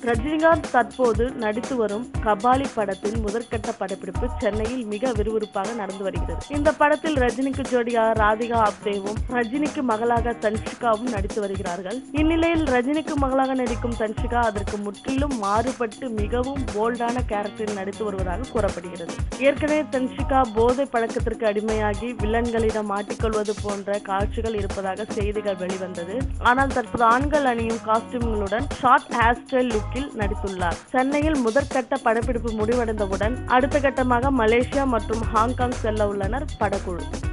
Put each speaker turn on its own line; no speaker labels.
ரஜினிகாந்த் தற்போது நடித்து வரும் கபாலி படத்தின் முதற்கட்ட படப்பிடிப்பு சென்னையில் மிக விறுவிறுப்பாக நடந்து வருகிறது இந்த படத்தில் ரஜினிக்கு ஜோடியாக ராதிகா ஆப்தேவும் ரஜினிக்கு மகளாக தன்ஷிகாவும் நடித்து வருகிறார்கள் இந்நிலையில் ரஜினிக்கு மகளாக நடிக்கும் தன்ஷிகா அதற்கு முற்றிலும் மாறுபட்டு மிகவும் போல்டான கேரக்டரில் நடித்து வருவதாக கூறப்படுகிறது ஏற்கனவே தன்ஷிகா போதை பழக்கத்திற்கு அடிமையாகி வில்லன்களிடம் மாட்டிக்கொள்வது போன்ற காட்சிகள் இருப்பதாக செய்திகள் வெளிவந்தது ஆனால் தற்போது ஆண்கள் அணியும் காஸ்டியூம்களுடன் ஷார்ட் ஹேர் ஸ்டைல் லுக்கில் நடித்துள்ளார் சென்னையில் முதற்கட்ட படப்பிடிப்பு முடிவடைந்தவுடன் அடுத்த கட்டமாக மலேசியா மற்றும் ஹாங்காங் செல்ல உள்ளனர் படக்குழு